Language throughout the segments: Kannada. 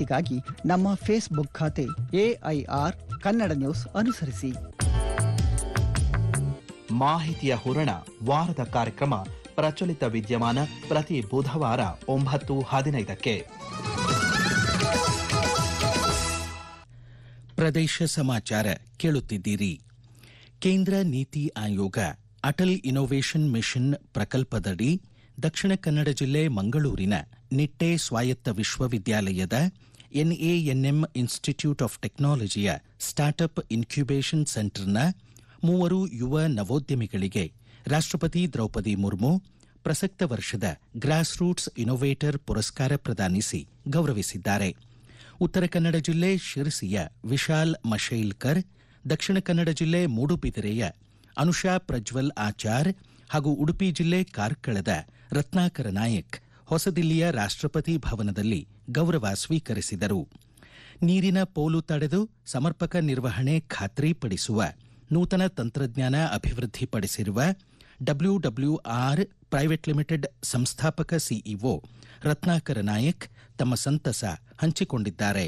ಮಾಹಿತಿಗಾಗಿ ನಮ್ಮ ಫೇಸ್ಬುಕ್ ಖಾತೆ ಎಐಆರ್ ಕನ್ನಡ ನ್ಯೂಸ್ ಅನುಸರಿಸಿ ಮಾಹಿತಿಯ ಹೂರಣ ವಾರದ ಕಾರ್ಯಕ್ರಮ ಪ್ರಚಲಿತ ವಿದ್ಯಮಾನ ಪ್ರತಿ ಬುಧವಾರ ಒಂಬತ್ತು ಹದಿನೈದಕ್ಕೆ ಪ್ರದೇಶ ಸಮಾಚಾರ ಕೇಳುತ್ತಿದ್ದೀರಿ ಕೇಂದ್ರ ನೀತಿ ಆಯೋಗ ಅಟಲ್ ಇನ್ನೋವೇಷನ್ ಮಿಷನ್ ಪ್ರಕಲ್ಪದಡಿ ದಕ್ಷಿಣ ಕನ್ನಡ ಜಿಲ್ಲೆ ಮಂಗಳೂರಿನ ನಿಟ್ಟೆ ಸ್ವಾಯತ್ತ ವಿಶ್ವವಿದ್ಯಾಲಯದ ಎನ್ಎಎನ್ಎಂ ಇನ್ಸ್ಟಿಟ್ಯೂಟ್ ಆಫ್ ಟೆಕ್ನಾಲಜಿಯ ಸ್ಟಾರ್ಟ್ಅಪ್ ಇನ್ಕ್ಯುಬೇಷನ್ ಸೆಂಟರ್ನ ಮೂವರು ಯುವ ನವೋದ್ಯಮಿಗಳಿಗೆ ರಾಷ್ಟ್ರಪತಿ ದ್ರೌಪದಿ ಮುರ್ಮು ಪ್ರಸಕ್ತ ವರ್ಷದ ಗ್ರಾಸ್ ರೂಟ್ಸ್ ಇನೋವೇಟರ್ ಪುರಸ್ಕಾರ ಪ್ರದಾನಿಸಿ ಗೌರವಿಸಿದ್ದಾರೆ ಉತ್ತರ ಕನ್ನಡ ಜಿಲ್ಲೆ ಶಿರಸಿಯ ವಿಶಾಲ್ ಮಶೈಲ್ಕರ್ ದಕ್ಷಿಣ ಕನ್ನಡ ಜಿಲ್ಲೆ ಮೂಡುಬಿದಿರೆಯ ಅನುಷಾ ಪ್ರಜ್ವಲ್ ಆಚಾರ್ ಹಾಗೂ ಉಡುಪಿ ಜಿಲ್ಲೆ ಕಾರ್ಕಳದ ರತ್ನಾಕರ ನಾಯಕ್ ಹೊಸದಿಲ್ಲಿಯ ರಾಷ್ಟ್ರಪತಿ ಭವನದಲ್ಲಿ ಗೌರವ ಸ್ವೀಕರಿಸಿದರು ನೀರಿನ ಪೋಲು ತಡೆದು ಸಮರ್ಪಕ ನಿರ್ವಹಣೆ ಖಾತ್ರಿಪಡಿಸುವ ನೂತನ ತಂತ್ರಜ್ಞಾನ ಅಭಿವೃದ್ಧಿಪಡಿಸಿರುವ ಡಬ್ಲ್ಯೂಡಬ್ಲ್ಯೂಆರ್ ಪ್ರೈವೇಟ್ ಲಿಮಿಟೆಡ್ ಸಂಸ್ಥಾಪಕ ಸಿಇಒ ರತ್ನಾಕರ ನಾಯಕ್ ತಮ್ಮ ಸಂತಸ ಹಂಚಿಕೊಂಡಿದ್ದಾರೆ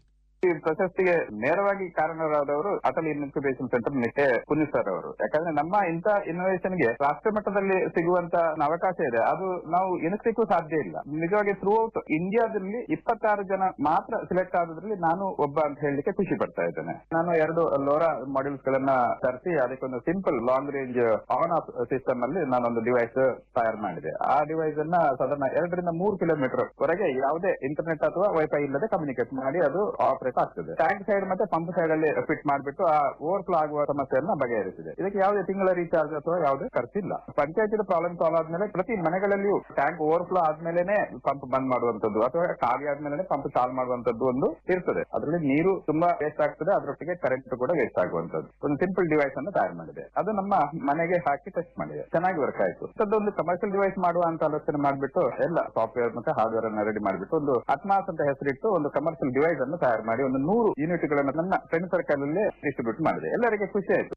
ಈ ಪ್ರಶಸ್ತಿಗೆ ನೇರವಾಗಿ ಕಾರಣರಾದವರು Atal incubation centre Nitte Puni sir ಅವರು ಯಾಕಂದ್ರೆ ನಮ್ಮ ಇಂಥ ಇನ್ನೋವೇಷನ್ ಗೆ ರಾಷ್ಟ್ರ ಮಟ್ಟದಲ್ಲಿ ಸಿಗುವಂತ ಅವಕಾಶ ಇದೆ ಅದು ನಾವು ಎನಿಸ್ಲಿಕ್ಕೂ ಸಾಧ್ಯ ಇಲ್ಲ ನಿಜವಾಗಿ ಥ್ರೂ ಔಟ್ ಇಂಡಿಯಾದಲ್ಲಿ ಇಪ್ಪತ್ತಾರು ಜನ ಮಾತ್ರ ಸಿಲೆಕ್ಟ್ ಆದ್ರಲ್ಲಿ ನಾನು ಒಬ್ಬ ಅಂತ ಹೇಳಲಿಕ್ಕೆ ಖುಷಿ ಪಡ್ತಾ ಇದ್ದೇನೆ ನಾನು ಎರಡು ಲೋರಾ ಮಾಡ್ಯೂಲ್ಸ್ ಗಳನ್ನ ತರಿಸಿ ಅದಕ್ಕೊಂದು simple long range on off system ಅಲ್ಲಿ ನಾನೊಂದು ಡಿವೈಸ್ ತಯಾರು ಮಾಡಿದೆ ಆ ಡಿವೈಸ್ ಅನ್ನ ಸಾಧಾರಣ ಎರಡರಿಂದ ಮೂರು ಕಿಲೋಮೀಟರ್ ವರೆಗೆ ಯಾವುದೇ ಇಂಟರ್ನೆಟ್ ಅಥವಾ ವೈಫೈ ಇಲ್ಲದೆ ಕಮ್ಯುನಿಕೇಟ್ ಮಾಡಿ ಅದು ಆಪರೇಟ್ ಆಗ್ತದೆ ಟ್ಯಾಂಕ್ ಸೈಡ್ ಮತ್ತೆ ಪಂಪ್ ಸೈಡ್ ಅಲ್ಲಿ ಫಿಟ್ ಮಾಡಿಬಿಟ್ಟು ಆ ಓವರ್ಫ್ಲೋ ಆಗುವ ಸಮಸ್ಯೆಯನ್ನ ಬಗೆಹರಿಸಿದೆ ಇದಕ್ಕೆ ಯಾವುದೇ ತಿಂಗಳ ರೀಚಾರ್ಜ್ ಅಥವಾ ಯಾವುದೇ ಖರ್ಚಿಲ್ಲ ಪಂಚಾಯತಿನ ಪ್ರಾಬ್ಲಮ್ ಸಾಲ್ವ್ ಆದ್ಮೇಲೆ ಪ್ರತಿ ಮನೆಗಳಲ್ಲಿಯೂ ಟ್ಯಾಂಕ್ ಓವರ್ಫ್ಲೋ ಆದ್ಮೇಲೆನೆ ಪಂಪ್ ಬಂದ್ ಮಾಡುವಂತದ್ದು ಅಥವಾ ಖಾಲಿ ಆದ್ಮೇಲೆ ಪಂಪ್ ಚಾಲು ಮಾಡುವಂತದ್ದು ಒಂದು ಇರ್ತದೆ ಅದರಲ್ಲಿ ನೀರು ತುಂಬಾ ವೇಸ್ಟ್ ಆಗ್ತದೆ ಅದರೊಟ್ಟಿಗೆ ಕರೆಂಟ್ ಕೂಡ ವೇಸ್ಟ್ ಆಗುವಂತದ್ದು ಒಂದು ಸಿಂಪಲ್ ಡಿವೈಸ್ ಅನ್ನು ತಯಾರು ಮಾಡಿದೆ ಅದು ನಮ್ಮ ಮನೆಗೆ ಹಾಕಿ ಟೆಸ್ಟ್ ಮಾಡಿದೆ ಚೆನ್ನಾಗಿ ವರ್ಕ್ ಆಯ್ತು ಒಂದು ಕಮರ್ಷಿಯಲ್ ಡಿವೈಸ್ ಮಾಡುವ ಅಂತ ಆಲೋಚನೆ ಮಾಡಿಬಿಟ್ಟು ಎಲ್ಲ ಸಾಫ್ಟ್ವೇರ್ ಮತ್ತೆ ಹಾರ್ಡ್ವೇರ್ ಅನ್ನ ರೆಡಿ ಮಾಡಿಬಿಟ್ಟು ಒಂದು ಅಟ್ಮಾಸ್ ಅಂತ ಹೆಸರಿಟ್ಟು ಒಂದು ಕಮರ್ಷಿಯಲ್ ಡಿವೈಸ್ ಅನ್ನು ತಯಾರು ಮಾಡಿ ಒಂದು ನೂರು ಯೂನಿಟ್ ಗಳನ್ನು ನನ್ನ ಫ್ರೆಂಡ್ ಸರ್ಕಲ್ ಅಲ್ಲಿ ಡಿಸ್ಟ್ರಿಬ್ಯೂಟ್ ಮಾಡಿದೆ ಎಲ್ಲರಿಗೆ ಖುಷಿ ಆಯ್ತು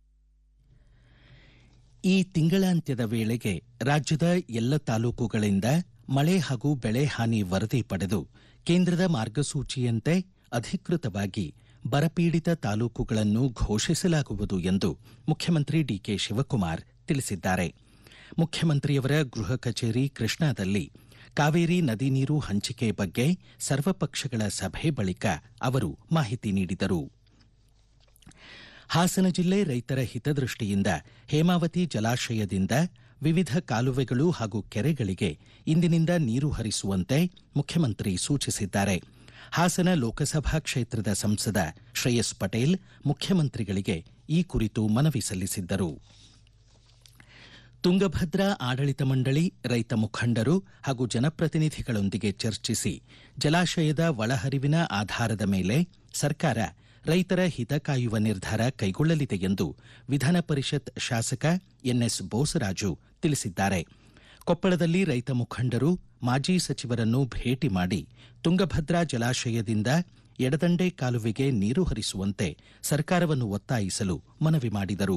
ಈ ತಿಂಗಳಾಂತ್ಯದ ವೇಳೆಗೆ ರಾಜ್ಯದ ಎಲ್ಲ ತಾಲೂಕುಗಳಿಂದ ಮಳೆ ಹಾಗೂ ಬೆಳೆ ಹಾನಿ ವರದಿ ಪಡೆದು ಕೇಂದ್ರದ ಮಾರ್ಗಸೂಚಿಯಂತೆ ಅಧಿಕೃತವಾಗಿ ಬರಪೀಡಿತ ತಾಲೂಕುಗಳನ್ನು ಘೋಷಿಸಲಾಗುವುದು ಎಂದು ಮುಖ್ಯಮಂತ್ರಿ ಡಿಕೆ ಶಿವಕುಮಾರ್ ತಿಳಿಸಿದ್ದಾರೆ ಮುಖ್ಯಮಂತ್ರಿಯವರ ಗೃಹ ಕಚೇರಿ ಕೃಷ್ಣಾದಲ್ಲಿ ಕಾವೇರಿ ನದಿ ನೀರು ಹಂಚಿಕೆ ಬಗ್ಗೆ ಸರ್ವಪಕ್ಷಗಳ ಸಭೆ ಬಳಿಕ ಅವರು ಮಾಹಿತಿ ನೀಡಿದರು ಹಾಸನ ಜಿಲ್ಲೆ ರೈತರ ಹಿತದೃಷ್ಟಿಯಿಂದ ಹೇಮಾವತಿ ಜಲಾಶಯದಿಂದ ವಿವಿಧ ಕಾಲುವೆಗಳು ಹಾಗೂ ಕೆರೆಗಳಿಗೆ ಇಂದಿನಿಂದ ನೀರು ಹರಿಸುವಂತೆ ಮುಖ್ಯಮಂತ್ರಿ ಸೂಚಿಸಿದ್ದಾರೆ ಹಾಸನ ಲೋಕಸಭಾ ಕ್ಷೇತ್ರದ ಸಂಸದ ಶ್ರೇಯಸ್ ಪಟೇಲ್ ಮುಖ್ಯಮಂತ್ರಿಗಳಿಗೆ ಈ ಕುರಿತು ಮನವಿ ಸಲ್ಲಿಸಿದ್ದರು ತುಂಗಭದ್ರಾ ಆಡಳಿತ ಮಂಡಳಿ ರೈತ ಮುಖಂಡರು ಹಾಗೂ ಜನಪ್ರತಿನಿಧಿಗಳೊಂದಿಗೆ ಚರ್ಚಿಸಿ ಜಲಾಶಯದ ಒಳಹರಿವಿನ ಆಧಾರದ ಮೇಲೆ ಸರ್ಕಾರ ರೈತರ ಹಿತ ಕಾಯುವ ನಿರ್ಧಾರ ಕೈಗೊಳ್ಳಲಿದೆ ಎಂದು ವಿಧಾನ ಪರಿಷತ್ ಶಾಸಕ ಎನ್ಎಸ್ ಬೋಸರಾಜು ತಿಳಿಸಿದ್ದಾರೆ ಕೊಪ್ಪಳದಲ್ಲಿ ರೈತ ಮುಖಂಡರು ಮಾಜಿ ಸಚಿವರನ್ನು ಭೇಟಿ ಮಾಡಿ ತುಂಗಭದ್ರಾ ಜಲಾಶಯದಿಂದ ಎಡದಂಡೆ ಕಾಲುವೆಗೆ ನೀರು ಹರಿಸುವಂತೆ ಸರ್ಕಾರವನ್ನು ಒತ್ತಾಯಿಸಲು ಮನವಿ ಮಾಡಿದರು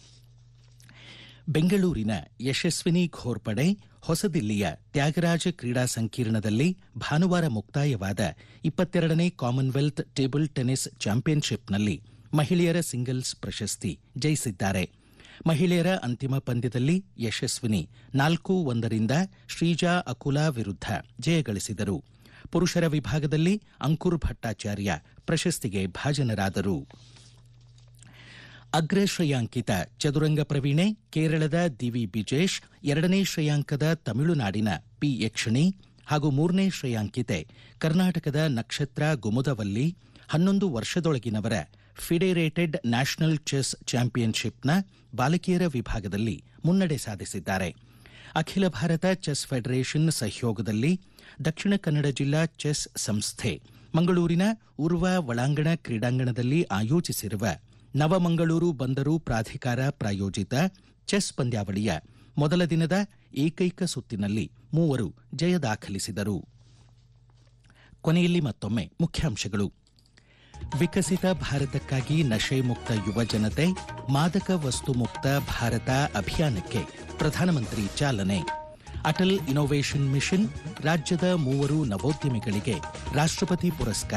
ಬೆಂಗಳೂರಿನ ಯಶಸ್ವಿನಿ ಘೋರ್ಪಡೆ ಹೊಸದಿಲ್ಲಿಯ ತ್ಯಾಗರಾಜ ಕ್ರೀಡಾ ಸಂಕೀರ್ಣದಲ್ಲಿ ಭಾನುವಾರ ಮುಕ್ತಾಯವಾದ ಇಪ್ಪತ್ತೆರಡನೇ ಕಾಮನ್ವೆಲ್ತ್ ಟೇಬಲ್ ಟೆನಿಸ್ ಚಾಂಪಿಯನ್ಶಿಪ್ನಲ್ಲಿ ಮಹಿಳೆಯರ ಸಿಂಗಲ್ಸ್ ಪ್ರಶಸ್ತಿ ಜಯಿಸಿದ್ದಾರೆ ಮಹಿಳೆಯರ ಅಂತಿಮ ಪಂದ್ಯದಲ್ಲಿ ಯಶಸ್ವಿನಿ ನಾಲ್ಕು ಒಂದರಿಂದ ಶ್ರೀಜಾ ಅಕುಲಾ ವಿರುದ್ಧ ಜಯಗಳಿಸಿದರು ಪುರುಷರ ವಿಭಾಗದಲ್ಲಿ ಅಂಕುರ್ ಭಟ್ಟಾಚಾರ್ಯ ಪ್ರಶಸ್ತಿಗೆ ಭಾಜನರಾದರು ಅಗ್ರ ಶ್ರೇಯಾಂಕಿತ ಚದುರಂಗ ಪ್ರವೀಣೆ ಕೇರಳದ ದಿವಿ ಬಿಜೇಶ್ ಎರಡನೇ ಶ್ರೇಯಾಂಕದ ತಮಿಳುನಾಡಿನ ಪಿ ಯಕ್ಷಿಣಿ ಹಾಗೂ ಮೂರನೇ ಶ್ರೇಯಾಂಕಿತೆ ಕರ್ನಾಟಕದ ನಕ್ಷತ್ರ ಗುಮುದವಲ್ಲಿ ಹನ್ನೊಂದು ವರ್ಷದೊಳಗಿನವರ ಫಿಡೆರೇಟೆಡ್ ನ್ಯಾಷನಲ್ ಚೆಸ್ ಚಾಂಪಿಯನ್ಶಿಪ್ನ ಬಾಲಕಿಯರ ವಿಭಾಗದಲ್ಲಿ ಮುನ್ನಡೆ ಸಾಧಿಸಿದ್ದಾರೆ ಅಖಿಲ ಭಾರತ ಚೆಸ್ ಫೆಡರೇಷನ್ ಸಹಯೋಗದಲ್ಲಿ ದಕ್ಷಿಣ ಕನ್ನಡ ಜಿಲ್ಲಾ ಚೆಸ್ ಸಂಸ್ಥೆ ಮಂಗಳೂರಿನ ಉರ್ವ ಒಳಾಂಗಣ ಕ್ರೀಡಾಂಗಣದಲ್ಲಿ ಆಯೋಜಿಸಿರುವ ನವಮಂಗಳೂರು ಬಂದರು ಪ್ರಾಧಿಕಾರ ಪ್ರಾಯೋಜಿತ ಚೆಸ್ ಪಂದ್ಯಾವಳಿಯ ಮೊದಲ ದಿನದ ಏಕೈಕ ಸುತ್ತಿನಲ್ಲಿ ಮೂವರು ಜಯ ದಾಖಲಿಸಿದರು ಕೊನೆಯಲ್ಲಿ ಮತ್ತೊಮ್ಮೆ ಮುಖ್ಯಾಂಶಗಳು ವಿಕಸಿತ ಭಾರತಕ್ಕಾಗಿ ನಶೆ ಮುಕ್ತ ಯುವ ಜನತೆ ಮಾದಕ ವಸ್ತು ಮುಕ್ತ ಭಾರತ ಅಭಿಯಾನಕ್ಕೆ ಪ್ರಧಾನಮಂತ್ರಿ ಚಾಲನೆ ಅಟಲ್ ಇನ್ನೋವೇಷನ್ ಮಿಷನ್ ರಾಜ್ಯದ ಮೂವರು ನವೋದ್ಯಮಿಗಳಿಗೆ ರಾಷ್ಟ್ರಪತಿ ಪುರಸ್ಕಾರ